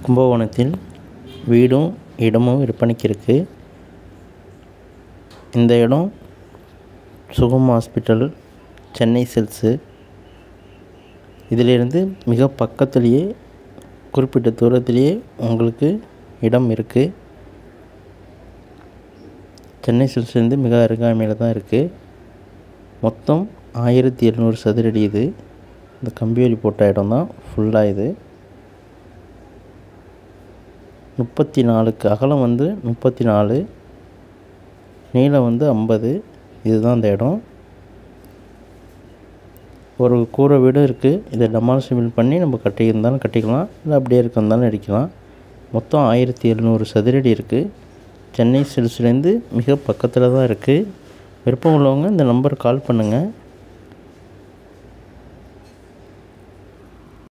கும்பகோணத்தில் வீடும் இடமும் விற்பனைக்கு இருக்குது இந்த இடம் சுகம் ஹாஸ்பிட்டல் சென்னை சில்க்ஸு இதிலிருந்து மிக பக்கத்துலேயே குறிப்பிட்ட தூரத்திலேயே உங்களுக்கு இடம் இருக்குது சென்னை சில்க்ஸ்லேருந்து மிக அருகாமையில் தான் இருக்குது மொத்தம் ஆயிரத்தி எழுநூறு சதுரடி இது இந்த கம்பிவேலி போட்ட இடம் தான் ஃபுல்லாக இது முப்பத்தி நாலுக்கு அகலம் வந்து முப்பத்தி நாலு நீளம் வந்து ஐம்பது இதுதான் இந்த இடம் ஒரு கூரை வீடும் இருக்குது இதை டமால் சிமெண்ட் பண்ணி நம்ம கட்டியிருந்தாலும் கட்டிக்கலாம் இல்லை அப்படியே இருக்கந்தாலும் அடிக்கலாம் மொத்தம் ஆயிரத்தி எழுநூறு சதுரடி இருக்குது சென்னை சில்ஸ்லேருந்து மிக பக்கத்தில் தான் இருக்குது விருப்பம் உள்ளவங்க இந்த நம்பருக்கு கால் பண்ணுங்கள்